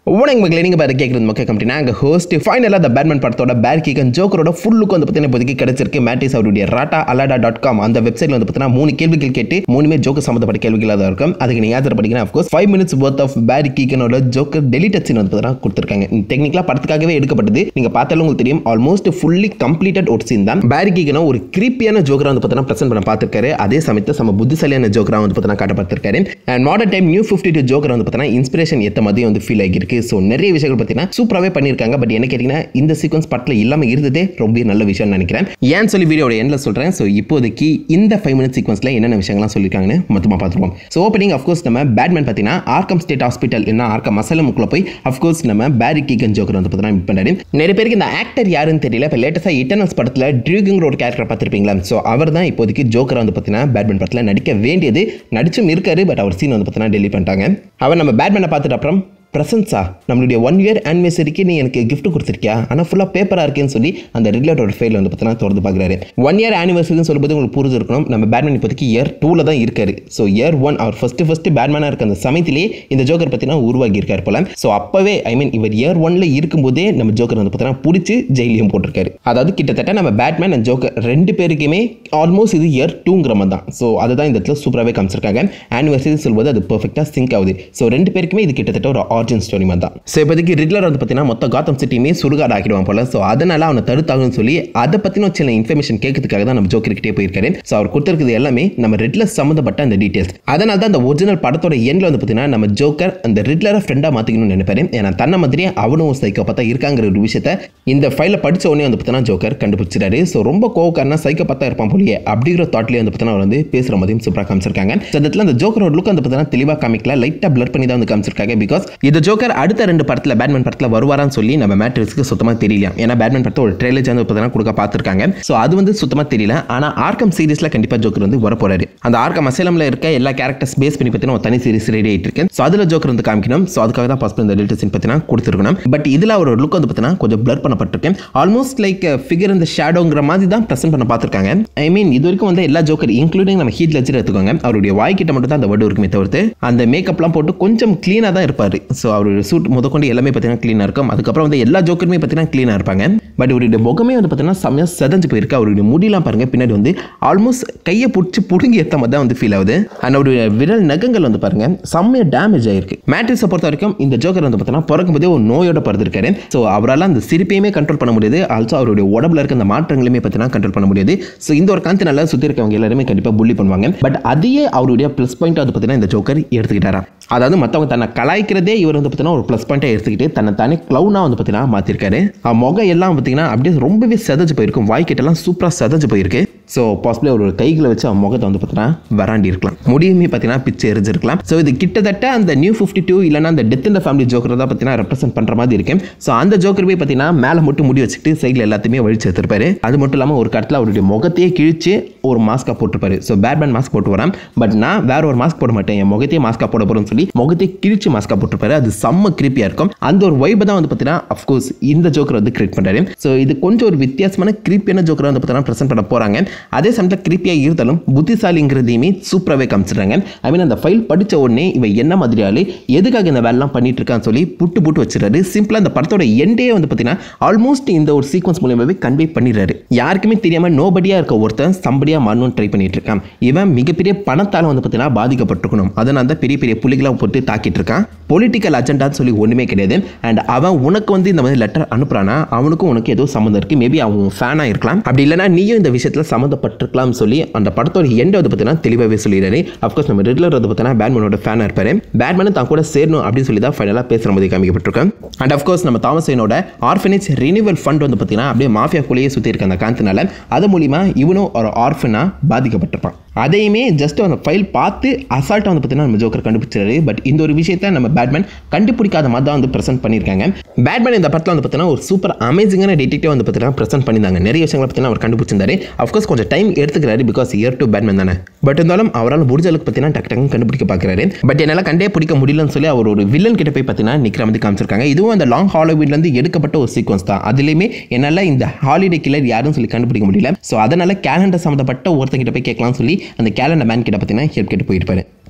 வணக்கம் மக்களே நீங்கள் பார்த்து கேட்குறது மக்கள் கம்பெனி நாங்கள் ஹோஸ்ட் ஃபைனலாக அந்த பேட்மேன் படத்தோட பேர் கீகன் ஜோக்கரோட ஃபுல் லுக் வந்து பார்த்தீங்கன்னா இப்போதைக்கு கிடைச்சிருக்கு மேட்டிஸ் அவருடைய ராட்டா அலாடா டாட் காம் அந்த வெப்சைட்ல வந்து பார்த்தீங்கன்னா மூணு கேள்விகள் கேட்டு மூணுமே ஜோக்கர் சம்மந்தப்பட்ட கேள்விகளாக தான் இருக்கும் அதுக்கு நீங்கள் ஆன்சர் படிக்கணும் of course five minutes worth of Barry கீகனோட ஜோக்கர் டெலிட்டட் சீன் வந்து பார்த்தீங்கன்னா கொடுத்துருக்காங்க டெக்னிக்கலாக படத்துக்காகவே எடுக்கப்பட்டது நீங்கள் பார்த்தாலும் உங்களுக்கு தெரியும் ஆல்மோஸ்ட் ஃபுல்லி கம்ப்ளீட்டட் ஒரு சீன் தான் பேர் கீகனோ ஒரு கிரிப்பியான ஜோக்கராக வந்து பார்த்தீங்கன்னா ப்ரெசென்ட் பண்ண பார்த்துருக்காரு அதே சமயத்தில் நம்ம புத்திசாலியான ஜோக்கராக வந்து பார்த்தீங்கன்னா காட்டப்பட்டிருக்காரு and modern time new fifty two joker வந்து பார்த்தீங்கன்னா இன்ஸ்பிரேஷன் ஏற்ற மாதிரி வந்து ஃபீல் ஆகியிருக்கு ஸோ நிறைய விஷயங்கள் பார்த்தீங்கன்னா சூப்பராகவே பண்ணியிருக்காங்க பட் என்ன கேட்டிங்கன்னா இந்த சீக்வன்ஸ் படத்தில் இல்லாமல் இருந்ததே ரொம்ப நல்ல விஷயம்னு நினைக்கிறேன் ஏன்னு சொல்லி வீடியோட எண்டில் சொல்கிறேன் ஸோ இப்போதைக்கு இந்த ஃபைவ் மினிட் சீக்வன்ஸில் என்னென்ன விஷயங்கள்லாம் சொல்லியிருக்காங்கன்னு மொத்தமாக பார்த்துருவோம் ஸோ ஓப்பனிங் அஃப்கோர்ஸ் நம்ம பேட்மேன் பார்த்தீங்கன்னா ஆர்க்கம் ஸ்டேட் ஹாஸ்பிட்டல் என்ன ஆர்க்கம் மசலமுக்குள்ள போய் அஃப்கோர்ஸ் நம்ம பேரி கீகன் ஜோக்கர் வந்து பார்த்தீங்கன்னா மீட் பண்ணாரு நிறைய பேருக்கு இந்த ஆக்டர் யாருன்னு தெரியல இப்போ லேட்டஸ்ட்டாக இட்டர்னல்ஸ் படத்தில் ட்ரியூகிங்கிற ஒரு கேரக்டர் பார்த்துருப்பீங்களா ஸோ அவர் தான் இப்போதைக்கு ஜோக்கர் வந்து பார்த்தீங்கன்னா பேட்மேன் படத்தில் நடிக்க வேண்டியது நடிச்சும் இருக்காரு பட் அவர் சீன் வந்து பார்த்தீங்கன்னா டெலிட் பண்ணிட்டாங்க அவர் நம்ம பேட்மேனை பார்த்துட்டு அப்புறம் ப்ரெசன்ஸா நம்மளுடைய ஒன் இயர் ஆனிவர்சரிக்கு நீ எனக்கு gift கொடுத்துருக்கியா ஆனால் ஃபுல்லாக பேப்பராக இருக்கேன்னு சொல்லி அந்த ரிலேட்டோட ஃபைல் வந்து பார்த்தீங்கன்னா திறந்து பார்க்குறாரு ஒன் இயர் ஆனிவர்சரின்னு சொல்லும்போது உங்களுக்கு புரிஞ்சு இருக்கணும் நம்ம பேட்மேன் இப்போதைக்கு இயர் டூவில் தான் இருக்காரு ஸோ இயர் ஒன் அவர் ஃபஸ்ட்டு ஃபஸ்ட்டு பேட்மேனாக இருக்க அந்த சமயத்திலேயே இந்த ஜோக்கர் பார்த்தீங்கன்னா உருவாகி இருக்கார் போல ஸோ அப்போவே ஐ மீன் இவர் இயர் ஒன்ல இருக்கும்போதே நம்ம ஜோக்கர் வந்து பார்த்தீங்கன்னா பிடிச்சி ஜெயிலையும் போட்டிருக்காரு அதாவது கிட்டத்தட்ட நம்ம பேட்மேன் அண்ட் ஜோக்கர் ரெண்டு பேருக்குமே ஆல்மோஸ்ட் இது இயர் டூங்கிற மாதிரி தான் ஸோ அதுதான் இந்த இடத்துல சூப்பராகவே காமிச்சிருக்காங்க ஆனிவர்சரி சொல்லும்போது அது பெர்ஃபெக்டாக சிங்க் ஆகுது ஸோ ரெண்டு பேருக்குமே இது கிட்டத்தட்ட ஒரு ஆர்ஜின் ஸ்டோரி மாதிரி தான் ஸோ இப்போதைக்கு ரிட்லர் வந்து பார்த்தீங்கன்னா மொத்த காத்தம் சிட்டியுமே சுடுகாடு ஆக்கிடுவான் போல ஸோ அதனால அவனை தடுத்தாகும்னு சொல்லி அதை பற்றின சில இன்ஃபர்மேஷன் கேட்கறதுக்காக தான் நம்ம ஜோக்கர்கிட்டே போயிருக்காரு ஸோ அவர் கொடுத்துருக்குது எல்லாமே நம்ம ரிட்லர் சம்மந்தப்பட்ட அந்த டீட்டெயில்ஸ் அதனால தான் அந்த ஒரிஜினல் படத்தோட எண்ணில் வந்து பார்த்தீங்கன்னா நம்ம ஜோக்கர் அந்த ரிட்லரை ஃப்ரெண்டாக மாற்றிக்கணும்னு நினைப்பாரு ஏன்னா தன்னை மாதிரியே அவனும் சைக்கோ பார்த்தா இருக்காங்கிற ஒரு விஷயத்த இந்த ஃபைலில் படிச்ச உடனே வந்து பார்த்தீங்கன்னா ஜோக்கர் கண்டுபிடிச்சிட்டாரு ஸோ ரொம்ப கோவக்காரனா சைக்கோ பார்த்தா இருப்பான் போலியே அப்படிங்கிற தாட்லேயே வந்து பார்த்தீங்கன்னா அவர் வந்து பேசுகிற மாதிரியும் சூப்பராக காமிச்சிருக்காங்க ஸோ இந்த இடத்துல அந்த ஜோக்கரோட லுக் வந்து பார்த்தீங்கன்னா தெளிவாக காமிக்கல லைட்டாக பிளர் பண்ணி தான் வந்து காமிச்சிருக்காங்க பிகாஸ் இந்த ஜோக்கர் அடுத்த ரெண்டு படத்தில் பேட்மேன் படத்தில் வருவாரான்னு சொல்லி நம்ம மேட்ரிக்ஸ்க்கு சுத்தமாக தெரியல ஏன்னா பேட்மேன் படத்தை ஒரு ட்ரெயிலர் வந்து பார்த்தீங்கன்னா கொடுக்க பார்த்துருக்காங்க ஸோ அது வந்து சுத்தமாக தெரியல ஆனால் ஆர்க்கம் சீரிஸில் கண்டிப்பாக ஜோக்கர் வந்து வர போறாரு அந்த ஆர்க்கம் அசலமில் இருக்க எல்லா கேரக்டர்ஸ் பேஸ் பண்ணி பார்த்தீங்கன்னா ஒரு தனி சீரிஸ் ரெடி ஆகிட்டு இருக்கு ஸோ அதில் ஜோக்கர் வந்து காமிக்கணும் ஸோ அதுக்காக தான் ஃபஸ்ட் இந்த டீட்டெயில்ஸ் பார்த்தீங்கன்னா கொடுத்துருக்கணும் பட் இதில் ஒரு லுக் வந்து பார்த்தீங்கன்னா கொஞ்சம் பிளர் பண்ணப்பட்டிருக்கு ஆல்மோஸ்ட் லைக் ஃபிகர் இந்த ஷேடோங்கிற மாதிரி தான் ப்ரெசென்ட் பண்ண பார்த்துருக்காங்க ஐ மீன் இது வரைக்கும் வந்து எல்லா ஜோக்கர் இன்க்ளூடிங் நம்ம ஹீட் லெஜர் எடுத்துக்கோங்க அவருடைய வாய்க்கிட்ட மட்டும் தான் அந்த வடு இருக்குமே தவிர்த்து அந்த மேக்கப்லாம் போட்டு கொஞ்சம் க்ளீனாக தான் இருப்பார் ஸோ அவருடைய சூட் முதற்கொண்டு எல்லாமே பார்த்தீங்கன்னா க்ளீனாக இருக்கும் அதுக்கப்புறம் வந்து எல்லா ஜோக்கருமே பார்த்தீங்கன்னா க்ளீனாக இருப்பாங்க பட் இவருடைய முகமே வந்து பார்த்தீங்கன்னா செம்மையாக செதஞ்சு போயிருக்கு அவருடைய முடியெல்லாம் பாருங்க பின்னாடி வந்து ஆல்மோஸ்ட் கையை பிடிச்சி புடுங்கி ஏற்ற மாதிரி தான் வந்து ஃபீல் ஆகுது அண்ட் அவருடைய விரல் நகங்கள் வந்து பாருங்க செம்மையாக டேமேஜ் ஆயிருக்கு மேட்ரிக்ஸை பொறுத்த வரைக்கும் இந்த ஜோக்கர் வந்து பார்த்தீங்கன்னா பிறக்கும் போதே ஒரு நோயோட பிறந்திருக்காரு ஸோ அவரால் அந்த சிரிப்பையுமே கண்ட்ரோல் பண்ண முடியாது ஆல்சோ அவருடைய உடம்புல இருக்க அந்த மாற்றங்களையுமே பார்த்தீங்கன்னா கண்ட்ரோல் பண்ண முடியாது ஸோ இந்த ஒரு காந்தினால சுற்றி இருக்கவங்க எல்லாருமே கண்டிப்பாக புள்ளி பண்ணுவாங்க பட் அதையே அவருடைய ப்ளஸ் பாயிண்ட் வந்து பார்த்தீங்கன்னா இந்த ஜோக்கர் எடுத்துக்கிட்டாரா அதாவது மற்றவங்க தன்னை கலாய்க்கிறதே இவர் வந்து பார்த்தீங்கன்னா ஒரு ப்ளஸ் பாயிண்ட்டை எடுத்துக்கிட்டு தன்னை தானே க்ளவுனாக வந்து பார்த்தீங்கன்னா மாற்றிருக்காரு முகம் எல்லாம் பார்த்தீங்கன்னா அப்படியே ரொம்பவே செதஞ்சு போயிருக்கும் வாய்க்கிட்டெல்லாம் சூப்பராக செதஞ்சு போயிருக்கு ஸோ பாசிபிளி அவரோட கைகளை வச்சு அவன் முகத்தை வந்து பார்த்தீங்கன்னா வராண்டி இருக்கலாம் முடியுமே பார்த்தீங்கன்னா பிச்சு எரிஞ்சிருக்கலாம் ஸோ இது கிட்டத்தட்ட அந்த நியூ ஃபிஃப்டி டூ இல்லைனா அந்த டெத் இந்த ஃபேமிலி ஜோக்கர் தான் பார்த்தீங்கன்னா ரெப்ரசென்ட் பண்ணுற மாதிரி இருக்கு ஸோ அந்த ஜோக்கர் போய் பார்த்தீங்கன்னா மேலே மட்டும் முடி வச்சுட்டு சைடில் எல்லாத்தையுமே வழிச்சு எடுத்திருப்பாரு அது மட்டும் இல்லாமல் ஒரு கட்டத்தில் அவருடைய முகத்தையே கிழிச்சு ஒரு மாஸ்காக போட்டிருப்பாரு ஸோ பேட்மேன் மாஸ்க் போட்டு வரேன் பட் நான் வேற ஒரு மாஸ்க் போட மாட்டேன் என் முகத்தையே மாஸ்காக போட போகிறேன்னு சொல்லி முகத்தையே கிழிச்சு மாஸ்காக போட்டிருப்பாரு அது செம்ம கிரிப்பியாக இருக்கும் அந்த ஒரு வைப்பை தான் வந்து பார்த்தீங்கன்னா அஃப்கோர்ஸ் இந்த ஜோக்கர் வந்து கிரியேட் பண்ணுறாரு ஸோ இது கொஞ்சம் ஒரு வித்தியாசமான கிரிப்பியான ஜோக்கர் வந்து பார்த்தீங்கன்னா ப்ரெசென்ட் பண்ண போகிறாங்க அதே சமயத்தில் கிரிப்பியாக இருந்தாலும் புத்திசாலிங்கிறதையுமே சூப்பராகவே காமிச்சிடுறாங்க ஐ மீன் அந்த ஃபைல் படித்த உடனே இவன் என்ன மாதிரி ஆளு எதுக்காக இந்த வேலைலாம் பண்ணிட்டு இருக்கான்னு சொல்லி புட்டு புட்டு வச்சிடறாரு சிம்பிளாக அந்த படத்தோட எண்டே வந்து பார்த்தீங்கன்னா ஆல்மோஸ்ட் இந்த ஒரு சீக்வன்ஸ் மூலியமாகவே கன்வே பண்ணிடுறாரு யாருக்குமே தெரியாமல் நோபடியாக இருக்க ஒருத்தன் சம்படியாக மாறணும்னு ட்ரை பண்ணிட்டு இருக்கான் இவன் மிகப்பெரிய பணத்தால் வந்து பார்த்தீங்கன்னா பாதிக்கப்பட்டிருக்கணும் அதனால தான் பெரிய பெரிய புள்ளிகளாக போட்டு தாக்கிட்டு இருக்கான் பொலிட்டிக்கல் அஜெண்டான்னு சொல்லி ஒன்றுமே கிடையாது அண்ட் அவன் உனக்கு வந்து இந்த மாதிரி லெட்டர் அனுப்புறானா அவனுக்கும் உனக்கு ஏதோ சம்மந்தம் இருக்குது மேபி அவன் ஃபேனாக இருக்கலாம் அப்படி இல்லைனா நீயும் இந்த விஷயத்தில் சம்மந்தப்பட்டிருக்கலாம்னு சொல்லி அந்த படத்தோட எண்ட் வந்து பார்த்தீங்கன்னா தெளிவாகவே சொல்லிடுறாரு அஃப்கோர்ஸ் நம்ம ரெகுலர் வந்து பார்த்தீங்கன்னா பேட்மேனோட ஃபேனாக இருப்பார் பேட்மேனும் தான் கூட சேரணும் அப்படின்னு சொல்லி தான் ஃபைனலாக பேசுகிற மாதிரி காமிக்கப்பட்டிருக்கேன் அண்ட் அஃப்கோர்ஸ் நம்ம தாமசைனோட ஆர்ஃபனேஜ் ரினிவல் ஃபண்ட் வந்து பார்த்தீங்கன்னா அப்படியே மாஃபியாக்குள்ளேயே சுற்றி இருக்க அந்த காந்தனால அது மூலிமா இவனும் ஒரு ஆர்ஃபனாக பாதிக்கப்பட்டிருப்பான் அதையுமே ஜஸ்ட் அந்த ஃபைல் பார்த்து அசால்ட்டாக வந்து பார்த்தீங்கன்னா நம்ம ஜோக்கர் கண்டுபிடிச்சாரு பட் இந்த ஒரு விஷயத்த நம்ம பேட்மேன் கண்டுபிடிக்காத மாதிரி தான் வந்து ப்ரெசென்ட் பண்ணியிருக்காங்க பேட்மேன் இந்த படத்தில் வந்து பார்த்தீங்கன்னா ஒரு சூப்பர் அமேசிங்கான டிடெக்டிவ் வந்து பார்த்தீங்கன்னா ப்ரெசென்ட் பண்ணியிருந்தாங்க நிறைய விஷயங்களை பார்த்தீங்கன்னா அவர் கண்டுபிடிச்சிருந்தாரு அஃப்கோர்ஸ் கொஞ்சம் டைம் எடுத்துக்கிறாரு பிகாஸ் இயர் டு பேட்மேன் தானே பட் இருந்தாலும் அவரால் முடிஞ்ச அளவுக்கு பார்த்தீங்கன்னா டக்கு டக்கு கண்டுபிடிக்க பார்க்குறாரு பட் என்னால் கண்டே பிடிக்க முடியலன்னு சொல்லி அவர் ஒரு வில்லன் கிட்ட போய் பார்த்தீங்கன்னா நிற்கிற மாதிரி காமிச்சிருக்காங்க இதுவும் அந்த லாங் ஹாலோவீட்லேருந்து எடுக்கப்பட்ட ஒரு சீக்வன்ஸ் தான் அதுலேயுமே என்னால் இந்த ஹாலிடே கில்லர் யாரும் சொல்லி கண்டுபிடிக்க முடியல ஸோ அதனால் கேலண்டர் சம்மந்தப்பட்ட ஒருத்தங்கிட்ட போய் கேட்கலாம்னு சொல்லி அந்த கேலண்டர் மேன் கிட்ட பார்த்தீங்கன்னா ஹெல்ப் கேட்டு போயிருப்பாரு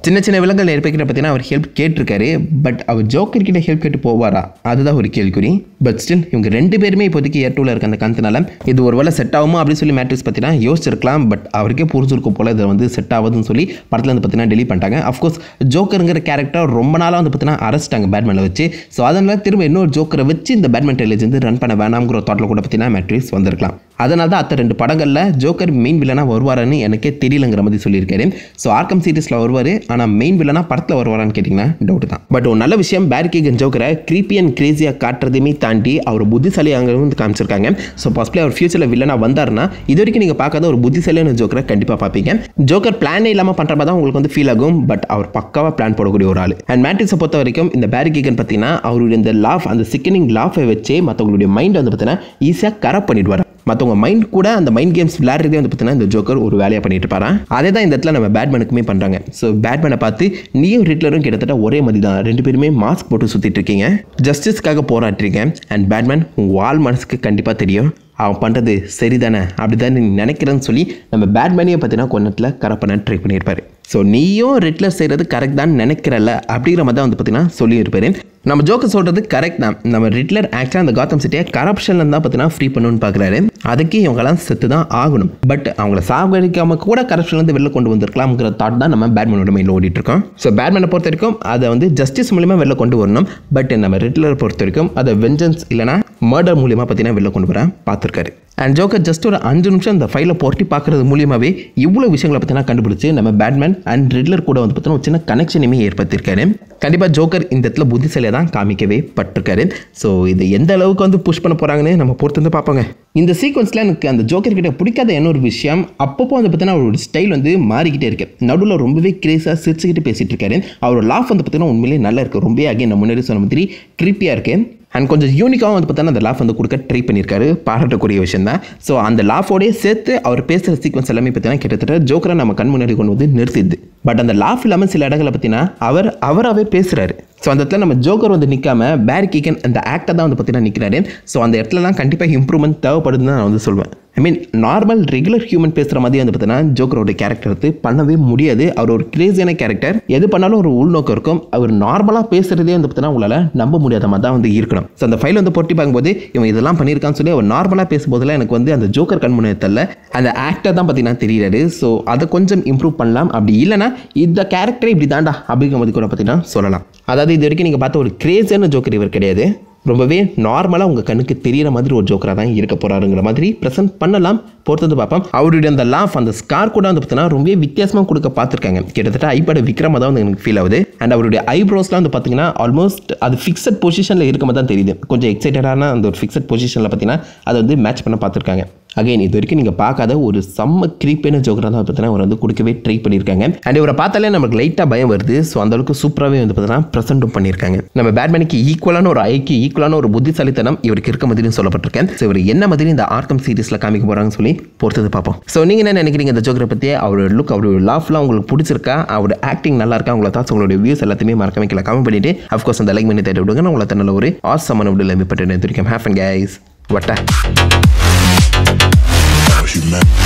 சின்ன சின்ன விலங்குகள் நெருப்பிக்கிட்ட பார்த்தீங்கன்னா அவர் ஹெல்ப் கேட்டிருக்காரு பட் அவர் ஜோக்கர் கிட்ட ஹெல்ப் கேட்டு போவாரா அதுதான் ஒரு கேள்விக்குறி பட் ஸ்டில் இவங்க ரெண்டு பேருமே இப்போதைக்கு ஏர் டூவில் இருக்க அந்த கந்தனால இது ஒரு வேளை செட் ஆகுமா அப்படின்னு சொல்லி மேட்ரிக்ஸ் பார்த்தீங்கன்னா யோசிச்சிருக்கலாம் பட் அவருக்கே புரிஞ்சிருக்கும் போல இதை வந்து செட் ஆகுதுன்னு சொல்லி படத்தில் வந்து பார்த்தீங்கன்னா டெலிட் பண்ணிட்டாங்க அஃப்கோர்ஸ் ஜோக்கருங்கிற கேரக்டர் ரொம்ப நாளாக வந்து பார்த்தீங்கன்னா அரெஸ்ட்டாங்க பேட்மேனில் வச்சு ஸோ அதனால திரும்ப இன்னொரு ஜோக்கரை வச்சு இந்த பேட்மேன் டெலிஜ் வந்து ரன் பண்ண வேணாம்ங்கிற தாட்டில் கூட பார்த்தீங்கன்னா மேட்ரிக்ஸ் வந்திருக்கலாம் அதனால தான் அத்த ரெண்டு படங்களில் ஜோக்கர் மெயின் வில்லனாக வருவாருன்னு எனக்கே தெரியலங்கிற மாதிரி சொல்லியிருக்காரு ஸோ ஆர்க்கம் சீரிஸில் வருவார் ஆனால் மெயின் வில்லனாக படத்தில் வருவாரான்னு கேட்டிங்கன்னா டவுட் தான் பட் ஒரு நல்ல விஷயம் பேரிகேகன் ஜோக்கரை creepy and கிரேசியாக காட்டுறதையுமே தாண்டி அவர் புத்திசாலியாக வந்து காமிச்சிருக்காங்க ஸோ பாசிபிளி அவர் ஃபியூச்சரில் வில்லனாக வந்தாருன்னா இது வரைக்கும் நீங்கள் பார்க்காத ஒரு புத்திசாலியான ஜோக்கரை கண்டிப்பாக பார்ப்பீங்க ஜோக்கர் பிளானே இல்லாமல் பண்ணுற மாதிரி தான் உங்களுக்கு வந்து ஃபீல் ஆகும் பட் அவர் பக்காவாக பிளான் போடக்கூடிய ஒரு ஆள் அண்ட் மேட்ரிக்ஸை பொறுத்த வரைக்கும் இந்த பேரிகேகன் பார்த்தீங்கன்னா அவருடைய இந்த லாஃப் அந்த சிக்கனிங் லாஃபை வச்சு மற்றவங்களுடைய மைண்டை வந்து பார்த்தீங்கன்னா ஈஸியாக கரப்ட் பண்ணிடுவார் மற்றவங்க மைண்ட் கூட அந்த மைண்ட் கேம்ஸ் விளையாடுறதே வந்து பார்த்தீங்கன்னா இந்த ஜோக்கர் ஒரு வேலையாக பண்ணிட்டு இருப்பாராம் அதே தான் இந்த இடத்துல நம்ம பேட்மேனுக்குமே பண்ணுறாங்க ஸோ பேட்மேனை பார்த்து நீயும் ரிட்லரும் கிட்டத்தட்ட ஒரே மாதிரி தான் ரெண்டு பேருமே மாஸ்க் போட்டு சுற்றிட்டு இருக்கீங்க ஜஸ்டிஸ்க்காக போராட்டுறீங்க அண்ட் பேட்மேன் உங்கள் வால் மனசுக்கு கண்டிப்பாக தெரியும் அவன் பண்ணுறது சரிதானே அப்படி தான் நீ நினைக்கிறேன்னு சொல்லி நம்ம பேட்மேனையே பார்த்தீங்கன்னா கொஞ்சத்தில் கரெக்ட் பண்ண ட்ரை பண்ணியிருப்பாரு ஸோ நீயும் ரெட்லர் செய்கிறது கரெக்ட் தான் நினைக்கிறல்ல அப்படிங்கிற மாதிரி தான் வந்து பார்த்தீங்கன்னா சொல்லியிருப்பாரு நம்ம ஜோக்கர் சொல்கிறது கரெக்ட் தான் நம்ம ரிட்லர் ஆக்சுவலாக அந்த காத்தம் சிட்டியை கரப்ஷன்ல தான் பார்த்தீங்கன்னா ஃப்ரீ பண்ணணும்னு பார்க்குறாரு அதுக்கு இவங்கெல்லாம் செத்து தான் ஆகணும் பட் அவங்கள சாகடிக்காம கூட கரப்ஷன்லேருந்து வெளில கொண்டு வந்திருக்கலாம்ங்கிற தாட் தான் நம்ம பேட்மேனோட மைண்டில் ஓடிட்டு இருக்கோம் ஸோ பேட்மேனை பொறுத்த வரைக்கும் அதை வந்து ஜஸ்டிஸ் மூலியமா வெளில கொண்டு வரணும் பட் நம்ம ரிட்லரை பொறுத்த வரைக்கும் அதை வெஞ்சன்ஸ் இல்லைனா மர்டர் மூலியமாக பார்த்தீங்கன்னா வெளில கொண்டு வர பார்த்துருக்காரு அண்ட் ஜோக்கர் ஜஸ்ட் ஒரு அஞ்சு நிமிஷம் இந்த ஃபைலை புரட்டி பார்க்கறது மூலியமாகவே இவ்வளோ விஷயங்களை பார்த்தீங்கன்னா கண்டுபிடிச்சு நம்ம பேட்மேன் அண்ட் ரிட்லர் கூட வந்து பார்த்தீங்கன்னா ஒரு சின்ன கனெக்ஷனுமே ஏற்படுத்தியிருக்காரு கண்டிப்பாக ஜோக்கர் இந்த இடத்துல புத்திசாலியாக தான் காமிக்கவே பட்டிருக்காரு ஸோ இது எந்த அளவுக்கு வந்து புஷ் பண்ண போகிறாங்கன்னு நம்ம பொறுத்து வந்து பார்ப்போங்க இந்த சீக்வன்ஸில் எனக்கு அந்த ஜோக்கர் கிட்ட பிடிக்காத இன்னொரு விஷயம் அப்பப்போ வந்து பார்த்தீங்கன்னா அவரோட ஸ்டைல் வந்து மாறிக்கிட்டே இருக்கு நடுவில் ரொம்பவே கிரேஸாக சிரிச்சுக்கிட்டு பேசிட்டு இருக்காரு அவரோட லாஃப் வந்து பார்த்தீங்கன்னா உண்மையிலேயே நல்லா இருக்கு ரொம்பவே அகைன் நான் முன்னாடி சொன்ன மாதிரி கிரிப்பியாக இருக்கு அண்ட் கொஞ்சம் யூனிக்காகவும் வந்து பார்த்தோன்னா அந்த லாஃப் வந்து கொடுக்க ட்ரை பண்ணியிருக்காரு பாராட்டக்கூடிய விஷயம் தான் ஸோ அந்த லாஃபோடய சேர்த்து அவர் பேசுகிற சீக்வன்ஸ் எல்லாமே பார்த்தீங்கன்னா கிட்டத்தட்ட ஜோக்கரை நம்ம கண் முன்னாடி கொண்டு வந்து நிறுத்திடுது பட் அந்த லாஃப் இல்லாமல் சில இடங்களை பார்த்தீங்கன்னா அவர் அவராகவே பேசுகிறாரு ஸோ அந்த இடத்துல நம்ம ஜோக்கர் வந்து நிற்காம பேரி கீக்கன் அந்த ஆக்டர் தான் வந்து பார்த்தீங்கன்னா நிற்கிறாரு ஸோ அந்த இடத்துலலாம் கண்டிப்பாக இம்ப்ரூவ்மெண்ட் தேவைப்படுதுன்னு நான் வந்து சொல்வேன் I mean normal regular human பேசுகிற மாதிரி வந்து பார்த்தீங்கன்னா ஜோக்கரோட கேரக்டர் வந்து பண்ணவே முடியாது அவர் ஒரு கிரேசியான கேரக்டர் எது பண்ணாலும் ஒரு உள்நோக்கம் இருக்கும் அவர் நார்மலாக பேசுகிறதே வந்து பார்த்தீங்கன்னா உங்களால் நம்ப முடியாத மாதிரி தான் வந்து இருக்கணும் ஸோ அந்த ஃபைல் வந்து பொட்டி பார்க்கும்போது இவன் இதெல்லாம் பண்ணியிருக்கான்னு சொல்லி அவர் நார்மலாக பேசும்போதெல்லாம் எனக்கு வந்து அந்த ஜோக்கர் கண் முன்னே தெரியல அந்த ஆக்டர் தான் பார்த்தீங்கன்னா தெரியுறாரு ஸோ அதை கொஞ்சம் இம்ப்ரூவ் பண்ணலாம் அப்படி இல்லைனா இந்த கேரக்டரே இப்படி தாண்டா அப்படிங்கிற மாதிரி கூட பார்த்தீங்கன்னா சொல்லலாம் அதாவது இது வரைக்கும் நீங்கள் பார்த்த ஒரு கிரேஸான ஜோக்கர் இவர் கிடையாது ரொம்பவே நார்மலாக உங்கள் கண்ணுக்கு தெரியிற மாதிரி ஒரு ஜோக்கராக தான் இருக்க போகிறாருங்கிற மாதிரி ப்ரெசென்ட் பண்ணலாம் பொறுத்தது பார்ப்போம் அவருடைய அந்த லாஃப் அந்த ஸ்கார் கூட வந்து பார்த்தீங்கன்னா ரொம்பவே வித்தியாசமாக கொடுக்க பார்த்துருக்காங்க கிட்டத்தட்ட ஐபேட விக்ரமா தான் வந்து எனக்கு ஃபீல் ஆகுது அண்ட் அவருடைய ஐப்ரோஸ்லாம் வந்து பார்த்தீங்கன்னா ஆல்மோஸ்ட் அது ஃபிக்ஸட் பொசிஷனில் இருக்க மாதிரி தான் தெரியுது கொஞ்சம் எக்ஸைட்டடான அந்த ஒரு ஃபிக்ஸட் பொசிஷனில் பார்த்தீங்கன்னா அதை வந்து மேட்ச் பண்ண பார்த்துருக்காங்க அகைன் இது வரைக்கும் நீங்கள் பார்க்காத ஒரு செம்ம கிரீப்பான ஜோக்கராக தான் பார்த்தீங்கன்னா அவர் வந்து கொடுக்கவே ட்ரை பண்ணியிருக்காங்க அண்ட் இவரை பார்த்தாலே நமக்கு லைட்டாக பயம் வருது ஸோ அந்த அளவுக்கு சூப்பராகவே வந்து பார்த்தீங்கன்னா ப்ரெசென்ட்டும் பண்ணியிருக்காங்க நம்ம பேட்மேனுக்கு ஈக்குவலான ஒரு ஐக்கு ஈக்குவலான ஒரு புத்திசாலித்தனம் இவருக்கு இருக்க மாதிரியும் சொல்லப்பட்டிருக்கேன் ஸோ இவர் என்ன மாதிரி இந்த ஆர்க்கம் சீரிஸில் காமிக்க போகிறாங்கன்னு சொல்லி பொறுத்தது பார்ப்போம் ஸோ நீங்கள் என்ன நினைக்கிறீங்க இந்த ஜோக்கரை பற்றி அவரோட லுக் அவரோட லாஃப்லாம் உங்களுக்கு பிடிச்சிருக்கா அவரோட ஆக்டிங் நல்லா இருக்கா உங்களை தான் உங்களுடைய வியூஸ் எல்லாத்தையுமே மறக்காம கீழே கமெண்ட் பண்ணிட்டு அஃப்கோர்ஸ் அந்த லைக் பண்ணி தேடி விடுங்க நான் உங்களை நல்ல ஒரு ஆசமான விடல பட்டு தெரிவிக்கும் ஹேஃப் அண்ட் கைஸ் வட்டா you man.